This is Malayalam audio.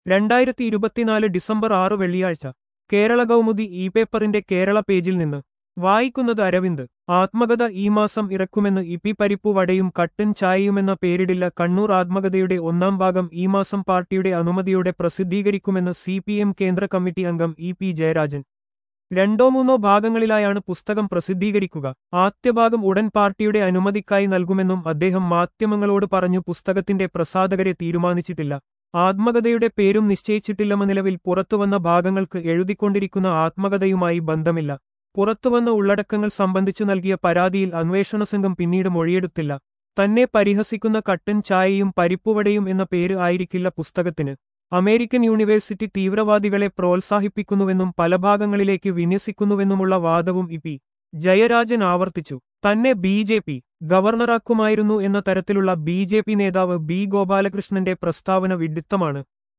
രണ്ടായിരത്തി ഇരുപത്തിനാല് ഡിസംബർ ആറ് വെള്ളിയാഴ്ച കേരള കൗമുദി ഇ പേപ്പറിന്റെ കേരള പേജിൽ നിന്ന് വായിക്കുന്നത് അരവിന്ദ് ആത്മകഥ ഈ മാസം ഇറക്കുമെന്ന് ഇപ്പി പരിപ്പു വടയും കട്ടൻ ചായയുമെന്ന പേരിടില്ല കണ്ണൂർ ആത്മകഥയുടെ ഒന്നാം ഭാഗം ഈ മാസം പാർട്ടിയുടെ അനുമതിയോടെ പ്രസിദ്ധീകരിക്കുമെന്ന് സി പി എം കേന്ദ്ര കമ്മിറ്റി അംഗം ഇ പി ജയരാജൻ രണ്ടോ മൂന്നോ ഭാഗങ്ങളിലായാണ് പുസ്തകം പ്രസിദ്ധീകരിക്കുക ആദ്യഭാഗം ഉടൻ പാർട്ടിയുടെ അനുമതിക്കായി നൽകുമെന്നും അദ്ദേഹം മാധ്യമങ്ങളോട് പറഞ്ഞു പുസ്തകത്തിന്റെ പ്രസാധകരെ തീരുമാനിച്ചിട്ടില്ല ആത്മകഥയുടെ പേരും നിശ്ചയിച്ചിട്ടില്ലെന്ന നിലവിൽ പുറത്തുവന്ന ഭാഗങ്ങൾക്ക് എഴുതിക്കൊണ്ടിരിക്കുന്ന ആത്മകഥയുമായി ബന്ധമില്ല പുറത്തുവന്ന ഉള്ളടക്കങ്ങൾ സംബന്ധിച്ചു നൽകിയ പരാതിയിൽ അന്വേഷണ സംഘം പിന്നീട് മൊഴിയെടുത്തില്ല തന്നെ പരിഹസിക്കുന്ന കട്ടൻ ചായയും പരിപ്പുവടയും എന്ന പേര് ആയിരിക്കില്ല പുസ്തകത്തിന് അമേരിക്കൻ യൂണിവേഴ്സിറ്റി തീവ്രവാദികളെ പ്രോത്സാഹിപ്പിക്കുന്നുവെന്നും പല ഭാഗങ്ങളിലേക്ക് വിന്യസിക്കുന്നുവെന്നുമുള്ള വാദവും ഇപി ജയരാജൻ ആവർത്തിച്ചു തന്നെ ബി ജെ പി ഗവർണറാക്കുമായിരുന്നു എന്ന തരത്തിലുള്ള ബി ജെ പി നേതാവ് ബി ഗോപാലകൃഷ്ണന്റെ പ്രസ്താവന വിഡിത്തമാണ്